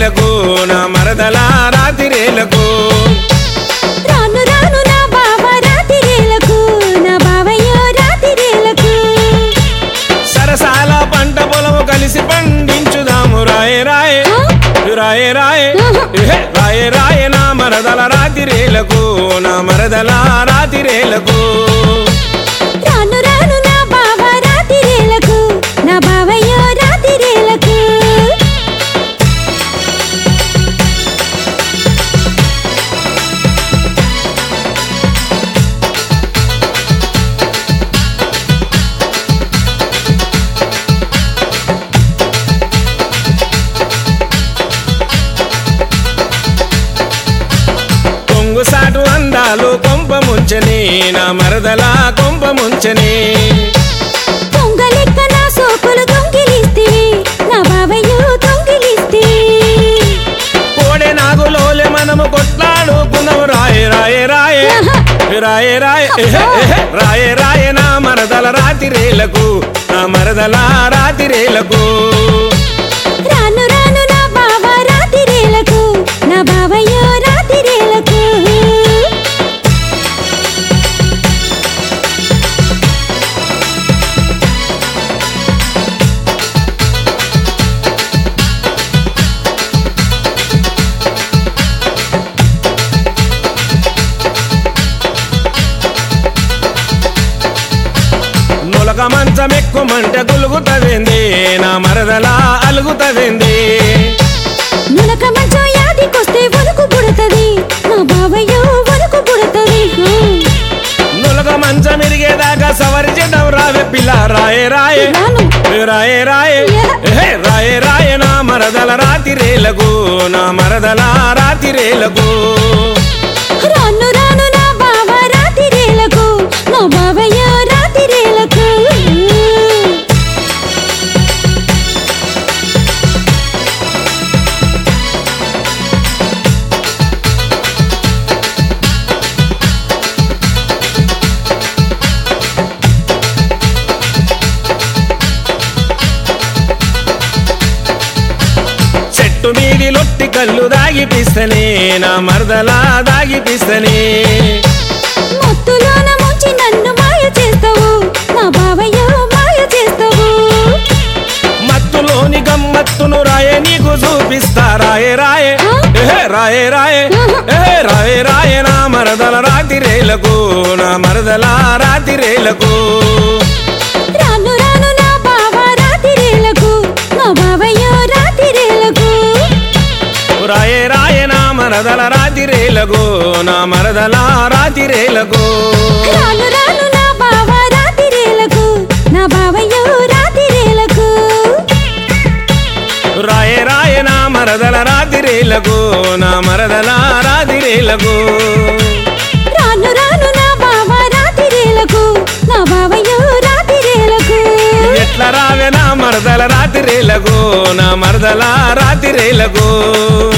రాతిరేలకు నా మరదల రాతిరేలకు రాను రాను నా బావ రాతిరేలకు నా బావయ్యో రాతిరేలకు సరసాల పంట పొలము కలిసి పండించుదాము రాయే రాయే రాయే రాయే ఏహే, రాయే రాయే నా మరదల రాతిరేలకు నా మరదల రాతిరేలకు రాను రాను నా బావ రాతిరేలకు నా బావయ్యో రాతిరేలకు కొంగు సాటు అందాలు కొంప ముంచని నా మరదల కొంప ముంచని పొంగలెక్క నా సోకులు దొంగిలిస్తివి నా బావయ్యో దొంగిలిస్తివి కోడె నాగులోలే మనము కొట్లాడుకుందాము రాయే రాయే రాయే రాయే రాయే ఏహే, ఏహే, రాయే రాయే నా మరదల రాతిరేలకు నా మరదల రాతిరేలకు రాను రాను నా బావ రాతిరేలకు నా బావయ్యో రాతిరేలకు నులక మంచం ఎక్కుమంటే గులుగుతవింది నా మరదల అలుగుతవింది నులక మంచం యాదికొస్తే వణుకు పుడతది నా బావయ్యో వణుకు పుడతది నులక మంచం ఇరిగేదాకా సవరి చెడ్డం రావే పిల్ల రాయే రాయే రాను రాయే రాయే ఏహే, రాయే రాయే నా మరదల రాతిరేలకు నా మరదల రాతిరేలకు రాను రాను నా బావ రాతిరేలకు నా బావయ్యో రాతిరేలకు చెట్టు మీది లొట్టి కళ్ళు దాగిపిస్తనే నా మరదల దాగిపిస్తనే మత్తులోన ముంచి నన్ను మాయ చేస్తావు నా బావయ్యో మాయ చేస్తావు మత్తులోని గమ్మత్తును రాయే నీకు చూపిస్తా రాయే రాయే ఏహే, రాయే రాయే ఏహే, రాయే రాయే నా మరదల రాతిరేలకు నా మరదల రాతిరేలకు రాను రాను నా బావ రాతిరేలకు నా బావయ్యో రాతిరేలకు రాయే రాయే నా మరదల రాతిరేలకు నా మరదల రాతిరేలకు రాను రాను నా బావ రాతిరేలకు నా బావయ్యో రాతిరేలకు రాయే రాయే నా మరదల రాతిరేలకు నా మరదల రాతిరేలకు రాను రాను నా బావ రాతిరేలకు నా బావయ్యో రాతిరేలకు ఎట్లా రావే నా మరదల రాతిరేలకు నా మరదల రాతిరేలకు